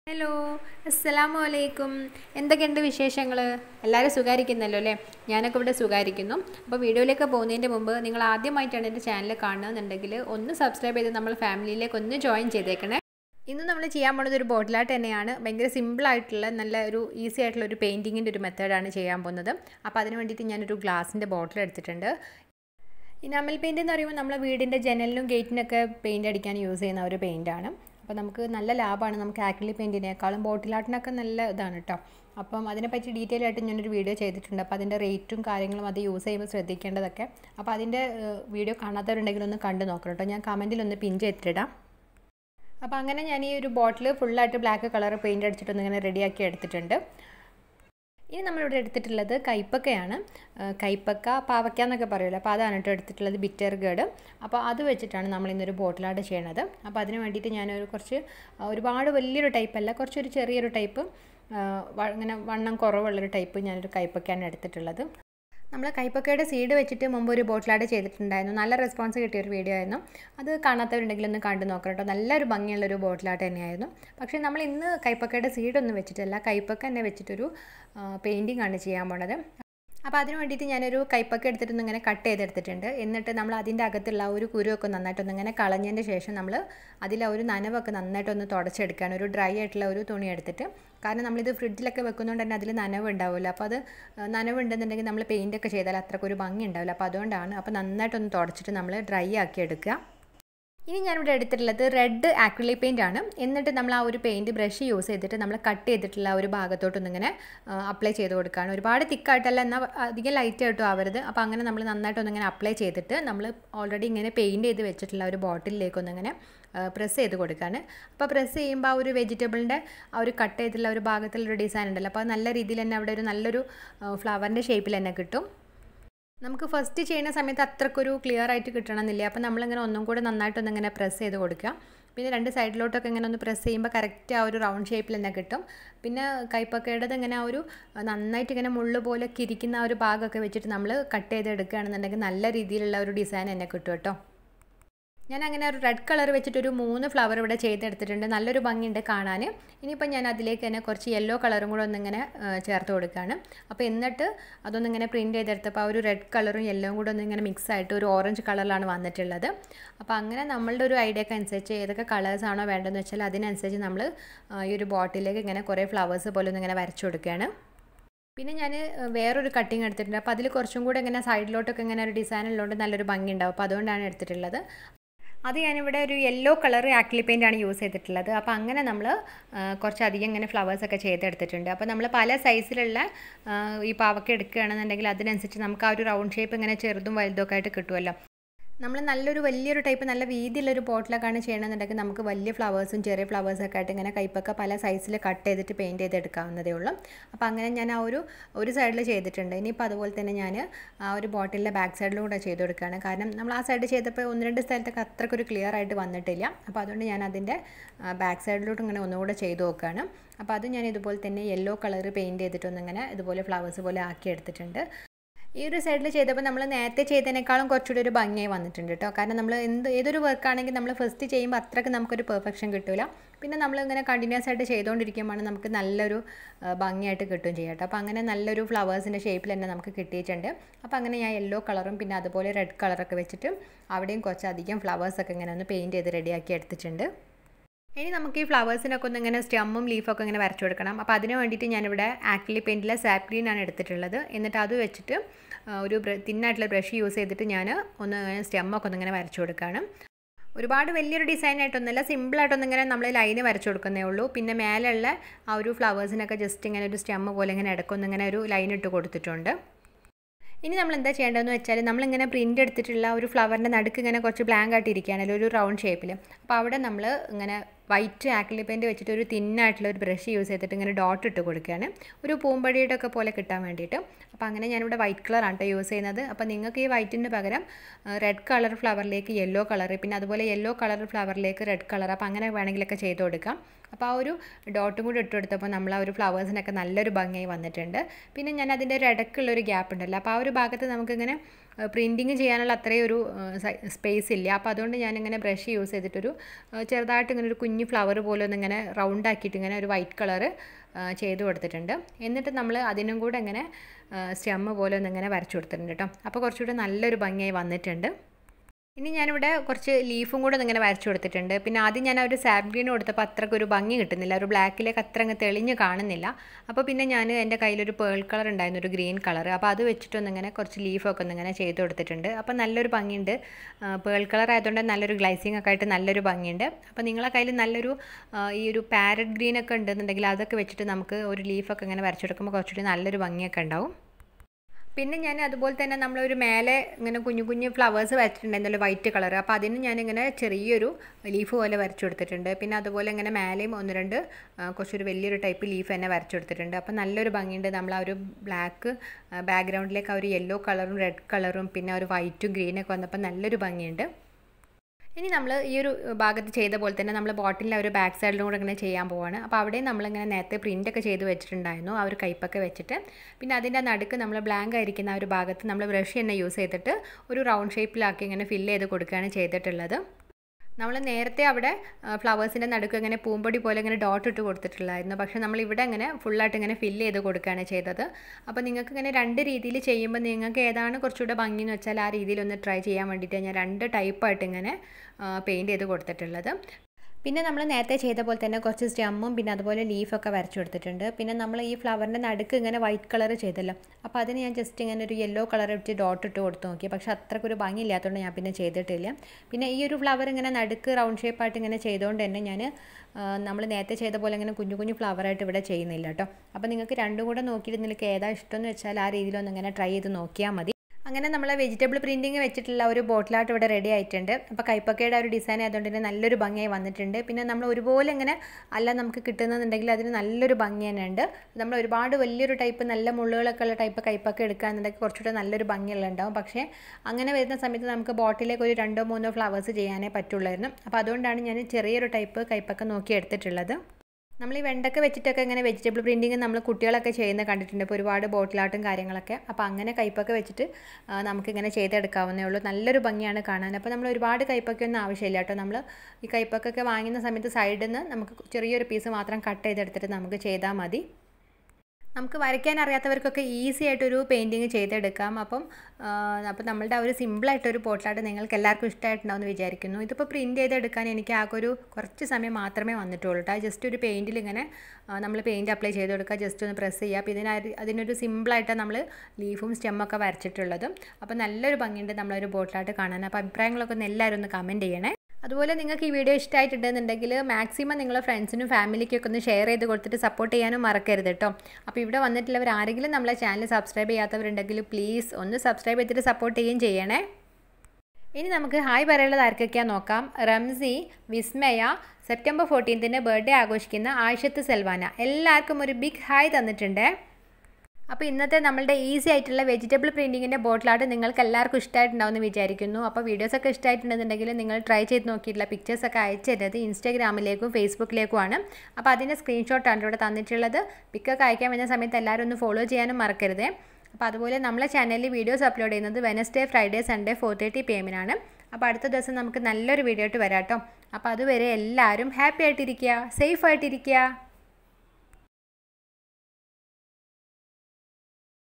hello അസ്സലാമു അലൈക്കും എന്തൊക്കെയുണ്ട് വിശേഷങ്ങൾ എല്ലാവരും സുഖായിരിക്കുന്നല്ലോ അല്ലേ ഞാനൊക്കെ ഇവിടെ സുഖായിരിക്കുന്നു അപ്പോൾ വീഡിയോയിലേക്ക് പോകുന്നതിൻ്റെ മുമ്പ് നിങ്ങൾ ആദ്യമായിട്ടാണ് എൻ്റെ ചാനൽ കാണുകയെന്നുണ്ടെങ്കിൽ ഒന്ന് സബ്സ്ക്രൈബ് ചെയ്ത് നമ്മൾ ഫാമിലിയിലേക്ക് ഒന്ന് ജോയിൻ ചെയ്തേക്കണേ ഇന്ന് നമ്മൾ ചെയ്യാൻ പോകുന്നത് ഒരു ബോട്ടിലായിട്ട് തന്നെയാണ് ഭയങ്കര സിമ്പിളായിട്ടുള്ള നല്ല ഒരു ഈസി ആയിട്ടുള്ള ഒരു പെയിൻറ്റിങ്ങിൻ്റെ ഒരു മെത്തേഡാണ് ചെയ്യാൻ പോകുന്നത് അപ്പോൾ അതിന് വേണ്ടിയിട്ട് ഞാനൊരു ഗ്ലാസിൻ്റെ ബോട്ടിൽ എടുത്തിട്ടുണ്ട് ഇനാമൽ പെയിൻറ്റ് എന്ന് പറയുമ്പോൾ നമ്മളെ വീടിൻ്റെ ജനലിനും ഗേറ്റിനൊക്കെ പെയിൻറ്റ് അടിക്കാൻ യൂസ് ചെയ്യുന്ന ഒരു പെയിൻറ്റാണ് അപ്പോൾ നമുക്ക് നല്ല ലാഭമാണ് നമുക്ക് ആക്രിലിക് പെയിൻറ്റിനേക്കാളും ബോട്ടിൽ ആർട്ടിനൊക്കെ നല്ല ഇതാണ് കേട്ടോ അപ്പം അതിനെപ്പറ്റി ഡീറ്റെയിൽ ആയിട്ട് ഞാനൊരു വീഡിയോ ചെയ്തിട്ടുണ്ട് അപ്പോൾ അതിൻ്റെ റേറ്റും കാര്യങ്ങളും അത് യൂസ് ചെയ്യുമ്പോൾ ശ്രദ്ധിക്കേണ്ടതൊക്കെ അപ്പോൾ അതിൻ്റെ വീഡിയോ കാണാത്തവരുണ്ടെങ്കിൽ ഒന്ന് കണ്ടു നോക്കണം കേട്ടോ ഞാൻ കമൻറ്റിൽ ഒന്ന് പിൻ ചെയ്തിട്ടിടാം അപ്പോൾ അങ്ങനെ ഞാൻ ഈ ഒരു ബോട്ടിൽ ഫുള്ളായിട്ട് ബ്ലാക്ക് കളർ പെയിൻറ്റ് അടിച്ചിട്ടൊന്ന് ഇങ്ങനെ റെഡിയാക്കി എടുത്തിട്ടുണ്ട് ഇനി നമ്മളിവിടെ എടുത്തിട്ടുള്ളത് കൈപ്പക്കയാണ് കൈപ്പക്ക പാവയ്ക്ക എന്നൊക്കെ പറയുമല്ലോ അപ്പോൾ അതാണ് കേട്ടോ എടുത്തിട്ടുള്ളത് ബിറ്റർ ഗേഡ് അപ്പോൾ അത് വെച്ചിട്ടാണ് നമ്മൾ ഇന്നൊരു ബോട്ടിലാട് ചെയ്യണത് അപ്പോൾ അതിന് വേണ്ടിയിട്ട് ഞാനൊരു കുറച്ച് ഒരുപാട് വലിയൊരു ടൈപ്പ് അല്ല കുറച്ചൊരു ചെറിയൊരു ടൈപ്പ് ഇങ്ങനെ വണ്ണം കുറവുള്ളൊരു ടൈപ്പ് ഞാനൊരു കൈപ്പക്കയാണ് എടുത്തിട്ടുള്ളത് നമ്മൾ കൈപ്പക്കയുടെ സീഡ് വെച്ചിട്ട് മുമ്പ് ഒരു ബോട്ടിലാട് ചെയ്തിട്ടുണ്ടായിരുന്നു നല്ല റെസ്പോൺസ് കിട്ടിയ ഒരു വീഡിയോ ആയിരുന്നു അത് കാണാത്തവരുണ്ടെങ്കിൽ ഒന്ന് കണ്ടു നോക്കണം കേട്ടോ നല്ലൊരു ഭംഗിയുള്ളൊരു ബോട്ടിലാട്ട് തന്നെയായിരുന്നു പക്ഷേ നമ്മൾ ഇന്ന് കൈപ്പക്കയുടെ സീഡൊന്നും വെച്ചിട്ടല്ല കൈപ്പക്ക തന്നെ വെച്ചിട്ടൊരു പെയിൻറ്റിംഗ് ആണ് ചെയ്യാൻ പോണത് അപ്പോൾ അതിന് വേണ്ടിയിട്ട് ഞാനൊരു കൈപ്പക്ക എടുത്തിട്ടൊന്ന് ഇങ്ങനെ കട്ട് ചെയ്തെടുത്തിട്ടുണ്ട് എന്നിട്ട് നമ്മൾ അതിൻ്റെ അകത്തുള്ള ഒരു കുരുവൊക്കെ നന്നായിട്ടൊന്ന് ഇങ്ങനെ കളഞ്ഞതിൻ്റെ ശേഷം നമ്മൾ അതിൽ ഒരു നനവൊക്കെ നന്നായിട്ടൊന്ന് തുടച്ചെടുക്കുകയാണ് ഒരു ഡ്രൈ ആയിട്ടുള്ള ഒരു തുണി എടുത്തിട്ട് കാരണം നമ്മളിത് ഫ്രിഡ്ജിലൊക്കെ വെക്കുന്നതുകൊണ്ട് തന്നെ അതിൽ നനവ് ഉണ്ടാവില്ല അപ്പോൾ അത് നനവുണ്ടെന്നുണ്ടെങ്കിൽ നമ്മൾ പെയിൻ്റൊക്കെ ചെയ്താൽ അത്രക്കൊരു ഭംഗി ഉണ്ടാവില്ല അപ്പോൾ അതുകൊണ്ടാണ് അപ്പോൾ നന്നായിട്ടൊന്ന് തുടച്ചിട്ട് നമ്മൾ ഡ്രൈ ആക്കി എടുക്കുക ഇനി ഞാനിവിടെ എടുത്തിട്ടുള്ളത് റെഡ് ആക്രിലിക് പെയിൻ്റ് ആണ് എന്നിട്ട് നമ്മൾ ആ ഒരു പെയിൻറ്റ് ബ്രഷ് യൂസ് ചെയ്തിട്ട് നമ്മൾ കട്ട് ചെയ്തിട്ടുള്ള ആ ഒരു ഭാഗത്തോട്ടൊന്നിങ്ങനെ അപ്ലൈ ചെയ്ത് കൊടുക്കുകയാണ് ഒരുപാട് തിക്കായിട്ടല്ല എന്നാൽ അധികം ലൈറ്റ് ആയിട്ടും ആവരുത് അപ്പോൾ അങ്ങനെ നമ്മൾ നന്നായിട്ടൊന്നിങ്ങനെ അപ്ലൈ ചെയ്തിട്ട് നമ്മൾ ഓൾറെഡി ഇങ്ങനെ പെയിൻറ്റ് ചെയ്ത് വെച്ചിട്ടുള്ള ഒരു ബോട്ടിലേക്കൊന്നിങ്ങനെ പ്രസ് ചെയ്ത് കൊടുക്കുകയാണ് അപ്പോൾ പ്രസ് ചെയ്യുമ്പോൾ ആ ഒരു വെജിറ്റബിളിൻ്റെ ആ ഒരു കട്ട് ചെയ്തിട്ടുള്ള ഒരു ഭാഗത്തിലൊരു ഡിസൈൻ ഉണ്ടല്ലോ അപ്പോൾ നല്ല രീതിയിൽ തന്നെ അവിടെ ഒരു നല്ലൊരു ഫ്ലവറിൻ്റെ ഷേപ്പിൽ തന്നെ കിട്ടും നമുക്ക് ഫസ്റ്റ് ചെയ്യുന്ന സമയത്ത് അത്രക്കൊരു ക്ലിയർ ആയിട്ട് കിട്ടണമെന്നില്ല അപ്പോൾ നമ്മളിങ്ങനെ ഒന്നും കൂടെ നന്നായിട്ടൊന്ന് ഇങ്ങനെ പ്രസ് ചെയ്ത് കൊടുക്കുക പിന്നെ രണ്ട് സൈഡിലോട്ടൊക്കെ ഇങ്ങനെ ഒന്ന് പ്രസ് ചെയ്യുമ്പോൾ കറക്റ്റ് ആ ഒരു റൗണ്ട് ഷേപ്പിൽ തന്നെ കിട്ടും പിന്നെ കൈപ്പക്കയുടേത് ഇങ്ങനെ ആ ഒരു നന്നായിട്ട് ഇങ്ങനെ മുള്ളു പോലെ കിരിക്കുന്ന ആ ഒരു ഭാഗമൊക്കെ വെച്ചിട്ട് നമ്മൾ കട്ട് ചെയ്ത് എടുക്കുകയാണെന്നുണ്ടെങ്കിൽ നല്ല രീതിയിലുള്ള ഒരു ഡിസൈൻ തന്നെ കിട്ടും കേട്ടോ ഞാൻ അങ്ങനെ ഒരു റെഡ് കളർ വെച്ചിട്ടൊരു മൂന്ന് ഫ്ലവർ ഇവിടെ ചെയ്തെടുത്തിട്ടുണ്ട് നല്ലൊരു ഭംഗിയുണ്ട് കാണാൻ ഇനിയിപ്പോൾ ഞാൻ അതിലേക്ക് തന്നെ കുറച്ച് യെല്ലോ കളറും കൂടെ ഒന്നിങ്ങനെ ചേർത്ത് കൊടുക്കുകയാണ് അപ്പോൾ എന്നിട്ട് അതൊന്നിങ്ങനെ പ്രിൻറ്റ് ചെയ്തെടുത്തപ്പോൾ ആ ഒരു റെഡ് കളറും യെല്ലോയും കൂടെ ഒന്നിങ്ങനെ മിക്സ് ആയിട്ട് ഒരു ഓറഞ്ച് കളറിലാണ് വന്നിട്ടുള്ളത് അപ്പോൾ അങ്ങനെ നമ്മളുടെ ഒരു ഐഡിയക്ക് അനുസരിച്ച് ഏതൊക്കെ കളേഴ്സാണോ വേണ്ടതെന്ന് വെച്ചാൽ അതിനനുസരിച്ച് നമ്മൾ ഈ ഒരു ബോട്ടിലേക്ക് ഇങ്ങനെ കുറേ ഫ്ലവേഴ്സ് പോലെ ഒന്നിങ്ങനെ വരച്ചു കൊടുക്കുകയാണ് പിന്നെ ഞാൻ വേറൊരു കട്ടിങ് എടുത്തിട്ടുണ്ട് അപ്പോൾ അതിൽ കുറച്ചും കൂടെ ഇങ്ങനെ സൈഡിലോട്ടൊക്കെ ഇങ്ങനെ ഒരു ഡിസൈൻ ഉള്ളതുകൊണ്ട് നല്ലൊരു ഭംഗി ഉണ്ടാവും അപ്പോൾ അതുകൊണ്ടാണ് എടുത്തിട്ടുള്ളത് അത് ഞാനിവിടെ ഒരു യെല്ലോ കളർ ആക്ലി പെയിൻ്റ് ആണ് യൂസ് ചെയ്തിട്ടുള്ളത് അപ്പോൾ അങ്ങനെ നമ്മൾ കുറച്ചധികം ഇങ്ങനെ ഫ്ലവേഴ്സൊക്കെ ചെയ്തെടുത്തിട്ടുണ്ട് അപ്പോൾ നമ്മൾ പല സൈസിലുള്ള ഈ പാവക്ക എടുക്കുകയാണെന്നുണ്ടെങ്കിൽ അതിനനുസരിച്ച് നമുക്ക് ആ ഒരു റൗണ്ട് ഷേപ്പ് ഇങ്ങനെ ചെറുതും വലുതും ഒക്കെ ആയിട്ട് കിട്ടുമല്ലോ നമ്മൾ നല്ലൊരു വലിയൊരു ടൈപ്പ് നല്ല വീതിയുള്ളൊരു ബോട്ടിലൊക്കെയാണ് ചെയ്യണമെന്നുണ്ടെങ്കിൽ നമുക്ക് വലിയ ഫ്ലവേഴ്സും ചെറിയ ഫ്ലവേഴ്സൊക്കെ ആയിട്ട് ഇങ്ങനെ കൈപ്പൊക്കെ പല സൈസിൽ കട്ട് ചെയ്തിട്ട് പെയിൻറ്റ് ചെയ്തെടുക്കാവുന്നതേ ഉള്ളൂ അപ്പോൾ അങ്ങനെ ഞാൻ ആ ഒരു ഒരു സൈഡിൽ ചെയ്തിട്ടുണ്ട് ഇനിയിപ്പോൾ അതുപോലെ തന്നെ ഞാൻ ആ ഒരു ബോട്ടിലിൻ്റെ ബാക്ക് സൈഡിലും കൂടെ ചെയ്ത് കൊടുക്കുകയാണ് കാരണം നമ്മൾ ആ സൈഡ് ചെയ്തപ്പോൾ ഒന്ന് രണ്ട് സ്ഥലത്തൊക്കെ അത്രക്കൊരു ക്ലിയർ ആയിട്ട് വന്നിട്ടില്ല അപ്പോൾ അതുകൊണ്ട് ഞാൻ അതിൻ്റെ ബാക്ക് സൈഡിലോട്ട് ഇങ്ങനെ ഒന്നുകൂടെ ചെയ്ത് നോക്കുകയാണ് അപ്പോൾ അത് ഞാൻ ഇതുപോലെ തന്നെ യെല്ലോ കളർ പെയിൻറ്റ് ചെയ്തിട്ടൊന്നിങ്ങനെ ഇതുപോലെ ഫ്ലവേഴ്സ് പോലെ ആക്കി എടുത്തിട്ടുണ്ട് ഈ ഒരു സൈഡിൽ ചെയ്തപ്പോൾ നമ്മൾ നേരത്തെ ചെയ്തതിനേക്കാളും കുറച്ചുകൂടി ഒരു ഭംഗിയായി വന്നിട്ടുണ്ട് കേട്ടോ കാരണം നമ്മൾ എന്ത് ഏതൊരു വർക്കാണെങ്കിൽ നമ്മൾ ഫസ്റ്റ് ചെയ്യുമ്പോൾ അത്രയ്ക്ക് നമുക്കൊരു പെർഫെക്ഷൻ കിട്ടില്ല പിന്നെ നമ്മളിങ്ങനെ കണ്ടിന്യൂസ് ആയിട്ട് ചെയ്തുകൊണ്ടിരിക്കുമ്പോൾ നമുക്ക് നല്ലൊരു ഭംഗിയായിട്ട് കിട്ടുകയും ചെയ്യാം കേട്ടോ അപ്പോൾ അങ്ങനെ നല്ലൊരു ഫ്ലവേഴ്സിൻ്റെ ഷേപ്പിൽ തന്നെ നമുക്ക് കിട്ടിയിട്ടുണ്ട് അപ്പോൾ അങ്ങനെ ഞാൻ യെല്ലോ കളറും പിന്നെ അതുപോലെ റെഡ് കളറൊക്കെ വെച്ചിട്ട് അവിടെയും കുറച്ചധികം ഫ്ലവേഴ്സൊക്കെ ഇങ്ങനെ ഒന്ന് പെയിൻറ്റ് ചെയ്ത് റെഡിയാക്കി എടുത്തിട്ടുണ്ട് ഇനി നമുക്ക് ഈ ഫ്ലവേഴ്സിനൊക്കെ ഒന്ന് ഇങ്ങനെ സ്റ്റെമ്മും ലീഫൊക്കെ ഇങ്ങനെ വരച്ചു കൊടുക്കണം അപ്പോൾ അതിന് വേണ്ടിയിട്ട് ഞാനിവിടെ ആക്രിലിക് പെയിൻറ്റിലെ സാപ്പ് ഗ്രീൻ ആണ് എടുത്തിട്ടുള്ളത് എന്നിട്ട് അത് വെച്ചിട്ട് ഒരു തിന്നായിട്ടുള്ള ബ്രഷ് യൂസ് ചെയ്തിട്ട് ഞാൻ ഒന്ന് സ്റ്റെമ്മൊക്കെ ഒന്ന് ഇങ്ങനെ വരച്ചു കൊടുക്കുകയാണ് ഒരുപാട് വലിയൊരു ഡിസൈൻ ആയിട്ടൊന്നുമല്ല സിമ്പിളായിട്ടൊന്നും ഇങ്ങനെ നമ്മൾ ലൈന് വരച്ചു കൊടുക്കുന്നേ ഉള്ളൂ പിന്നെ മേലുള്ള ആ ഒരു ഫ്ലവേഴ്സിനൊക്കെ ജസ്റ്റ് ഇങ്ങനെ ഒരു സ്റ്റെമ്മ് പോലെ ഇങ്ങനെ ഇടയ്ക്കൊന്നിങ്ങനെ ഒരു ലൈൻ ഇട്ട് കൊടുത്തിട്ടുണ്ട് ഇനി നമ്മൾ എന്താ ചെയ്യേണ്ടതെന്ന് വെച്ചാൽ നമ്മളിങ്ങനെ പ്രിൻ്റ് എടുത്തിട്ടുള്ള ഒരു ഫ്ലവറിൻ്റെ നടുക്ക് ഇങ്ങനെ കുറച്ച് ബ്ലാങ്ക് ആയിട്ട് ഇരിക്കുകയാണല്ലോ ഒരു റൗണ്ട് ഷേപ്പിൽ അപ്പോൾ അവിടെ നമ്മൾ ഇങ്ങനെ വൈറ്റ് ആക്രിലിക് പെയിൻറ്റ് വെച്ചിട്ട് ഒരു തിന്നായിട്ടുള്ള ഒരു ബ്രഷ് യൂസ് ചെയ്തിട്ട് ഇങ്ങനെ ഡോട്ട് ഇട്ട് കൊടുക്കുകയാണ് ഒരു പൂമ്പടിയുടെ ഒക്കെ പോലെ കിട്ടാൻ വേണ്ടിയിട്ട് അപ്പോൾ അങ്ങനെ ഞാനിവിടെ വൈറ്റ് കളറാണ് കേട്ടോ യൂസ് ചെയ്യുന്നത് അപ്പോൾ നിങ്ങൾക്ക് ഈ വൈറ്റിന് പകരം റെഡ് കളർ ഫ്ലവറിലേക്ക് യെല്ലോ കളർ പിന്നെ അതുപോലെ യെല്ലോ കളർ ഫ്ലവറിലേക്ക് റെഡ് കളർ അപ്പോൾ അങ്ങനെ വേണമെങ്കിലൊക്കെ ചെയ്ത് കൊടുക്കാം അപ്പോൾ ആ ഒരു ഡോട്ടും കൂടി ഇട്ട് കൊടുത്തപ്പോൾ നമ്മൾ ആ ഒരു ഫ്ലവേഴ്സിനൊക്കെ നല്ലൊരു ഭംഗിയായി വന്നിട്ടുണ്ട് പിന്നെ ഞാൻ അതിൻ്റെ ഒരു ഇടയ്ക്കുള്ള ഒരു ഗ്യാപ്പ് ഉണ്ടല്ലോ അപ്പോൾ ആ ഒരു ഭാഗത്ത് നമുക്കിങ്ങനെ പ്രിൻറ്റിങ് ചെയ്യാനുള്ള അത്രയും ഒരു സ്പേസ് ഇല്ല അപ്പോൾ അതുകൊണ്ട് ഞാനിങ്ങനെ ബ്രഷ് യൂസ് ചെയ്തിട്ടൊരു ആ, ചെറുതായിട്ട് ഇങ്ങനെ ഒരു കുഞ്ഞു ഫ്ലവർ പോലെ ഒന്ന് ഇങ്ങനെ റൗണ്ട് ആക്കിയിട്ട് ഇങ്ങനെ ഒരു വൈറ്റ് കളറ് ചെയ്ത് കൊടുത്തിട്ടുണ്ട് എന്നിട്ട് നമ്മൾ അതിനും കൂടെ ഇങ്ങനെ സ്റ്റെമ്മ് പോലെ ഒന്ന് ഇങ്ങനെ വരച്ചു കൊടുത്തിട്ടുണ്ട് കേട്ടോ അപ്പോൾ കുറച്ചുകൂടെ നല്ലൊരു ഭംഗിയായി വന്നിട്ടുണ്ട് ഇനി ഞാനിവിടെ കുറച്ച് ലീഫും കൂടെ ഇങ്ങനെ വരച്ചു കൊടുത്തിട്ടുണ്ട് പിന്നെ ആദ്യം ഞാൻ ആ ഒരു സാബ് ഗ്രീൻ കൊടുത്തപ്പോൾ അത്രയ്ക്ക് ഒരു ഭംഗി കിട്ടുന്നില്ല ഒരു ബ്ലാക്കിലേക്ക് അത്ര അങ്ങ് തെളിഞ്ഞ് കാണുന്നില്ല അപ്പോൾ പിന്നെ ഞാൻ എൻ്റെ കയ്യിലൊരു പേൾ കളർ ഉണ്ടായിരുന്നു ഒരു ഗ്രീൻ കളർ അപ്പോൾ അത് വെച്ചിട്ടൊന്നിങ്ങനെ കുറച്ച് ലീഫൊക്കെ ഒന്നിങ്ങനെ ചെയ്ത് കൊടുത്തിട്ടുണ്ട് അപ്പോൾ നല്ലൊരു ഭംഗിയുണ്ട് പേൾ കളർ ആയതുകൊണ്ട് നല്ലൊരു ഗ്ലൈസിങ് ഒക്കെ ആയിട്ട് നല്ലൊരു ഭംഗിയുണ്ട് അപ്പോൾ നിങ്ങളെ കയ്യിൽ നല്ലൊരു ആ, ഈ ഒരു പാരറ്റ് ഗ്രീൻ ഒക്കെ ഉണ്ടെന്നുണ്ടെങ്കിൽ അതൊക്കെ വെച്ചിട്ട് നമുക്ക് ഒരു ലീഫൊക്കെ ഇങ്ങനെ വരച്ചെടുക്കുമ്പോൾ കുറച്ചുകൂടി നല്ലൊരു ഭംഗിയൊക്കെ ഉണ്ടാവും പിന്നെ ഞാൻ അതുപോലെ തന്നെ നമ്മളൊരു മേലെ ഇങ്ങനെ കുഞ്ഞു കുഞ്ഞു ഫ്ലവേഴ്സ് വരച്ചിട്ടുണ്ടായിരുന്നല്ലോ വൈറ്റ് കളർ അപ്പോൾ അതിന് ഞാനിങ്ങനെ ചെറിയൊരു ലീഫ് പോലെ വരച്ചു കൊടുത്തിട്ടുണ്ട് പിന്നെ അതുപോലെ ഇങ്ങനെ മേലെയും ഒന്ന് രണ്ട് ആ, കുറച്ചൊരു വലിയൊരു ടൈപ്പ് ലീഫ് തന്നെ വരച്ചു കൊടുത്തിട്ടുണ്ട് അപ്പോൾ നല്ലൊരു ഭംഗിയുണ്ട് നമ്മൾ ആ ഒരു ബ്ലാക്ക് ബാക്ക്ഗ്രൗണ്ടിലേക്ക് ആ ഒരു യെല്ലോ കളറും റെഡ് കളറും പിന്നെ ആ ഒരു വൈറ്റും ഗ്രീനൊക്കെ വന്നപ്പോൾ നല്ലൊരു ഭംഗിയുണ്ട് ഇനി നമ്മൾ ഈ ഒരു ഭാഗത്ത് ചെയ്ത പോലെ തന്നെ നമ്മൾ ബോട്ടിലിൻ്റെ ഒരു ബാക്ക് സൈഡിലും കൂടെ ഇങ്ങനെ ചെയ്യാൻ പോവാണ് അപ്പോൾ അവിടെയും നമ്മളിങ്ങനെ നേരത്തെ പ്രിൻ്റൊക്കെ ചെയ്ത് വെച്ചിട്ടുണ്ടായിരുന്നു ആ ഒരു കൈപ്പൊക്കെ വെച്ചിട്ട് പിന്നെ അതിൻ്റെ നടുക്ക് നമ്മൾ ബ്ലാങ്ക് ആയിരിക്കുന്ന ആ ഒരു ഭാഗത്ത് നമ്മൾ ബ്രഷ് തന്നെ യൂസ് ചെയ്തിട്ട് ഒരു റൗണ്ട് ഷേപ്പിലാക്കി ഇങ്ങനെ ഫില്ല് ചെയ്ത് കൊടുക്കുകയാണ് ചെയ്തിട്ടുള്ളത് നമ്മൾ നേരത്തെ അവിടെ ഫ്ലവേഴ്സിൻ്റെ നടുക്ക് ഇങ്ങനെ പൂമ്പൊടി പോലെ ഇങ്ങനെ ഡോട്ട് ഇട്ട് കൊടുത്തിട്ടുള്ളായിരുന്നു പക്ഷേ നമ്മൾ ഇവിടെ ഇങ്ങനെ ഫുള്ളായിട്ട് ഇങ്ങനെ ഫില്ല് ചെയ്ത് കൊടുക്കുകയാണ് ചെയ്തത് അപ്പോൾ നിങ്ങൾക്ക് ഇങ്ങനെ രണ്ട് രീതിയിൽ ചെയ്യുമ്പോൾ നിങ്ങൾക്ക് ഏതാണ് കുറച്ചുകൂടെ ഭംഗി എന്ന് വെച്ചാൽ ആ രീതിയിൽ ഒന്ന് ട്രൈ ചെയ്യാൻ വേണ്ടിയിട്ട് ഞാൻ രണ്ട് ടൈപ്പായിട്ട് ഇങ്ങനെ പെയിൻറ്റ് ചെയ്ത് കൊടുത്തിട്ടുള്ളത് പിന്നെ നമ്മൾ നേരത്തെ ചെയ്ത പോലെ തന്നെ കുറച്ച് സ്റ്റെമ്മും പിന്നെ അതുപോലെ ലീഫൊക്കെ വരച്ചു കൊടുത്തിട്ടുണ്ട് പിന്നെ നമ്മൾ ഈ ഫ്ലവറിൻ്റെ നടുക്ക് ഇങ്ങനെ വൈറ്റ് കളർ ചെയ്തല്ലോ അപ്പോൾ അതിന് ഞാൻ ജസ്റ്റ് ഇങ്ങനെ ഒരു യെല്ലോ കളർ ഇട്ട് ഡോട്ട് ഇട്ട് കൊടുത്ത് നോക്കി പക്ഷേ അത്രക്കൊരു ഭംഗി ഇല്ലാത്തതുകൊണ്ട് ഞാൻ പിന്നെ ചെയ്തിട്ടില്ല പിന്നെ ഈ ഒരു ഫ്ലവർ ഇങ്ങനെ നടുക്ക് റൗണ്ട് ഷേപ്പായിട്ട് ഇങ്ങനെ ചെയ്തുകൊണ്ട് തന്നെ ഞാൻ നമ്മൾ നേരത്തെ ചെയ്ത പോലെ ഇങ്ങനെ കുഞ്ഞു കുഞ്ഞു ഫ്ലവറായിട്ട് ഇവിടെ ചെയ്യുന്നില്ല കേട്ടോ അപ്പോൾ നിങ്ങൾക്ക് രണ്ടും കൂടെ നോക്കിയിട്ട് നിങ്ങൾക്ക് ഏതാ ഇഷ്ടം എന്ന് വെച്ചാൽ ആ രീതിയിലൊന്ന് ഇങ്ങനെ ട്രൈ ചെയ്ത് നോക്കിയാൽ മതി അങ്ങനെ നമ്മൾ വെജിറ്റബിൾ പ്രിൻറ്റിങ് വെച്ചിട്ടുള്ള ഒരു ബോട്ടിലായിട്ട് ഇവിടെ റെഡി ആയിട്ടുണ്ട് അപ്പോൾ കൈപ്പക്കയുടെ ഒരു ഡിസൈൻ ആയതുകൊണ്ട് തന്നെ നല്ലൊരു ഭംഗിയായി വന്നിട്ടുണ്ട് പിന്നെ നമ്മൾ ഒരുപോലെ ഇങ്ങനെ അല്ല നമുക്ക് കിട്ടുന്നതെന്നുണ്ടെങ്കിൽ അതിന് നല്ലൊരു ഭംഗി തന്നെ ഉണ്ട് നമ്മൾ ഒരുപാട് വലിയൊരു ടൈപ്പ് നല്ല മുള്ളുകളൊക്കെ ഉള്ള ടൈപ്പ് കൈപ്പക്ക എടുക്കുകയാണെന്നുണ്ടെങ്കിൽ കുറച്ചുകൂടെ നല്ലൊരു ഭംഗിയുള്ള ഉണ്ടാവും പക്ഷേ അങ്ങനെ വരുന്ന സമയത്ത് നമുക്ക് ബോട്ടിലേക്ക് ഒരു രണ്ടോ മൂന്നോ ഫ്ലവേഴ്സ് ചെയ്യാനേ പറ്റുള്ളായിരുന്നു അപ്പോൾ അതുകൊണ്ടാണ് ഞാൻ ചെറിയൊരു ടൈപ്പ് കൈപ്പക്ക നോക്കി എടുത്തിട്ടുള്ളത് നമ്മൾ ഈ വെണ്ടക്ക വെച്ചിട്ടൊക്കെ ഇങ്ങനെ വെജിറ്റബിൾ പ്രിൻറ്റിങ് നമ്മൾ കുട്ടികളൊക്കെ ചെയ്യുന്ന കണ്ടിട്ടുണ്ട് ഇപ്പോൾ ഒരുപാട് ബോട്ടിലാട്ടും കാര്യങ്ങളൊക്കെ അപ്പോൾ അങ്ങനെ കൈപ്പൊക്കെ വെച്ചിട്ട് ആ, നമുക്കിങ്ങനെ ചെയ്തെടുക്കാവുന്നേ ഉള്ളൂ നല്ലൊരു ഭംഗിയാണ് കാണാൻ അപ്പോൾ നമ്മൾ ഒരുപാട് കൈപ്പൊക്കെയൊന്നും ആവശ്യമില്ല കേട്ടോ നമ്മൾ ഈ കൈപ്പൊക്കൊക്കെ വാങ്ങുന്ന സമയത്ത് സൈഡിൽ നിന്ന് നമുക്ക് ചെറിയൊരു പീസ് മാത്രം കട്ട് ചെയ്തെടുത്തിട്ട് നമുക്ക് ചെയ്താൽ മതി നമുക്ക് വരയ്ക്കാൻ അറിയാത്തവർക്കൊക്കെ ഈസി ആയിട്ടൊരു പെയിൻറ്റിങ് ചെയ്തെടുക്കാം അപ്പം ആ, അപ്പം നമ്മളുടെ ആ ഒരു സിമ്പിളായിട്ടൊരു പോർട്ട്ലായിട്ട് നിങ്ങൾക്ക് എല്ലാവർക്കും ഇഷ്ടമായിട്ടുണ്ടാവുമെന്ന് വിചാരിക്കുന്നു ഇതിപ്പോൾ പ്രിൻറ്റ് ചെയ്തെടുക്കാൻ എനിക്ക് ആകെ ഒരു കുറച്ച് സമയം മാത്രമേ വന്നിട്ടുള്ളൂ കേട്ടോ ജസ്റ്റ് ഒരു പെയിൻറ്റിൽ ഇങ്ങനെ നമ്മൾ പെയിൻറ്റ് അപ്ലൈ ചെയ്ത് കൊടുക്കുക ജസ്റ്റ് ഒന്ന് പ്രസ് ചെയ്യുക അപ്പോൾ ഇതിന് അതിനൊരു സിമ്പിളായിട്ട് നമ്മൾ ലീഫും സ്റ്റെമ്മൊക്കെ വരച്ചിട്ടുള്ളത് അപ്പോൾ നല്ലൊരു ഭംഗിയുണ്ട് നമ്മളൊരു ബോട്ടിലായിട്ട് കാണാൻ അപ്പോൾ അഭിപ്രായങ്ങളൊക്കെ ഒന്ന് എല്ലാവരും ഒന്ന് കമൻറ്റ് ചെയ്യണേ അതുപോലെ നിങ്ങൾക്ക് ഈ വീഡിയോ ഇഷ്ടമായിട്ടുണ്ടെന്നുണ്ടെങ്കിൽ മാക്സിമം നിങ്ങളുടെ ഫ്രണ്ട്സിനും ഫാമിലിക്കൊക്കെ ഒന്ന് ഷെയർ ചെയ്ത് കൊടുത്തിട്ട് സപ്പോർട്ട് ചെയ്യാനും മറക്കരുത് കേട്ടോ അപ്പോൾ ഇവിടെ വന്നിട്ടുള്ളവർ ആരെങ്കിലും നമ്മളെ ചാനൽ സബ്സ്ക്രൈബ് ചെയ്യാത്തവരുണ്ടെങ്കിൽ പ്ലീസ് ഒന്ന് സബ്സ്ക്രൈബ് ചെയ്തിട്ട് സപ്പോർട്ട് ചെയ്യുകയും ചെയ്യണേ ഇനി നമുക്ക് ഹായ് പറയാനുള്ളത് ആർക്കൊക്കെയാണെന്ന് നോക്കാം റംസി വിസ്മയ സെപ്റ്റംബർ ഫോർട്ടീൻത്തിൻ്റെ ബർത്ത്ഡേ ആഘോഷിക്കുന്ന ആയിഷത്ത് സെൽവാന എല്ലാവർക്കും ഒരു ബിഗ് ഹായ് തന്നിട്ടുണ്ട് അപ്പോൾ ഇന്നത്തെ നമ്മളുടെ ഈസി ആയിട്ടുള്ള വെജിറ്റബിൾ പ്രിൻറ്റിങ്ങിൻ്റെ ബോട്ടിലായിട്ട് നിങ്ങൾക്ക് എല്ലാവർക്കും ഇഷ്ടമായിട്ടുണ്ടാവുമെന്ന് വിചാരിക്കുന്നു അപ്പോൾ വീഡിയോസൊക്കെ ഇഷ്ടമായിട്ടുണ്ടെന്നുണ്ടെങ്കിൽ നിങ്ങൾ ട്രൈ ചെയ്ത് നോക്കിയിട്ടുള്ള പിക്ചേഴ്സൊക്കെ അയച്ചു തരുന്നത് ഇൻസ്റ്റാഗ്രാമിലേക്കും ഫേസ്ബുക്കിലേക്കുമാണ് അപ്പോൾ അതിൻ്റെ സ്ക്രീൻഷോട്ടാണ് ഇവിടെ തന്നിട്ടുള്ളത് പിക്കൊക്കെ അയക്കാൻ വരുന്ന സമയത്ത് എല്ലാവരും ഒന്ന് ഫോളോ ചെയ്യാനും മറക്കരുത് അപ്പോൾ അതുപോലെ നമ്മളെ ചാനലിൽ വീഡിയോസ് അപ്ലോഡ് ചെയ്യുന്നത് Wednesday Friday Sunday four thirty P എമ്മിനാണ് അപ്പോൾ അടുത്ത ദിവസം നമുക്ക് നല്ലൊരു വീഡിയോ ആയിട്ട് വരാം കേട്ടോ അപ്പോൾ അതുവരെ എല്ലാവരും ഹാപ്പി ആയിട്ടിരിക്കുക സേഫ് ആയിട്ടിരിക്കുക